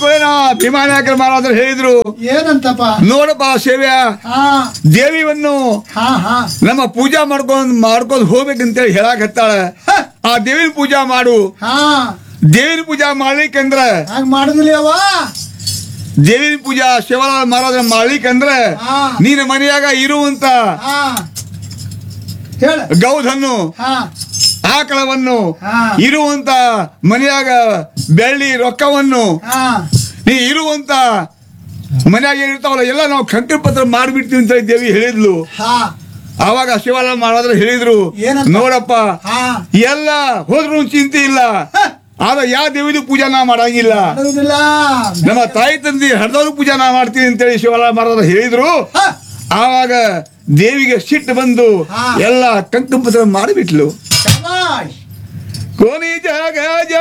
ಕೂಡಲೇ ಭೀಮಾನಾಯಕರ ಮಹಾರಾಜರು ಹೇಳಿದ್ರು ಏನಂತಪ್ಪ ನೋಡಪ್ಪ ಸೇವ್ಯ ಹಾ ದೇವಿಯನ್ನು ಹಾ ಹಾ ನಮ್ಮ ಪೂಜಾ ಮಾಡ್ಕೊಂಡ್ ಮಾಡ್ಕೊಂಡ್ ಹೋಗ್ಬೇಕಂತೇಳಿ ಹೇಳಕ್ ಹತ್ತಾಳ ಹ, ಆ ದೇವಿನ ಪೂಜಾ ಮಾಡು ಹಾ ದೇವಿನ ಪೂಜಾ ಮಾಡ್ಲಿಕ್ಕಂದ್ರ ಹಂಗ ಮಾಡುದಿಲ್ಲ ಅವ್ವ ದೇವಿನ ಪೂಜಾ ಶಿವಲಾಲ್ ಮಹಾರಾಜ ಮಾಡ್ಲಿಕ್ಕಂದ್ರ ಹಾ. ನಿನ್ನ ಮನೆಯಾಗ ಇರುವಂತ ಹಾ ಹೇಳ ಗೌಧನ್ನು ಹಾ ಆಕಳವನ್ನು ಹಾ. ಇರುವಂತ ಮನೆಯಾಗ ಬೆಳ್ಳಿ ರೊಕ್ಕವನ್ನು ಹಾ ನೀ ಇರುವಂತ ಮನ್ಯಾಗ ಏನಿರ್ತಾವಲ್ಲ ಎಲ್ಲ ನಾವು ಕಂಕಣ ಪತ್ರ ಮಾಡ್ಬಿಡ್ತೀವಿ ಅಂತ ದೇವಿ ಹೇಳಿದ್ಲು ಹಾ ಆವಾಗ ಶಿವಲಾಲ್ ಮಹಾರಾಜರು ಹೇಳಿದ್ರು ಏನಂತ? ನೋಡಪ್ಪ ಹಾ ಎಲ್ಲ ಹೋದ್ರು ಚಿಂತೆ ಇಲ್ಲ ಹ, ಆದ್ರೆ ಯಾವ ದೇವಿದು ಪೂಜಾ ನಾ ಮಾಡಂಗಿಲ್ಲ ಮಾಡುದಿಲ್ಲ ನಮ್ಮ ತಾಯಿ ತಂದೆ ಹರಿದವ್ರ ಪೂಜಾ ನಾ ಮಾಡ್ತೀನಿ ಅಂತೇಳಿ ಶಿವಲಾಲ್ ಮಹಾರಾಜರು ಹೇಳಿದ್ರು ಹ, ಆವಾಗ ದೇವಿಗೆ ಸಿಟ್ಟು ಬಂದು ಹಾ. ಎಲ್ಲ ಕಂಕಣ ಪತ್ರ ಮಾಡಿಬಿಟ್ಲು ಶಬಾಷ್ ಕೋನಿ ಜಾಗ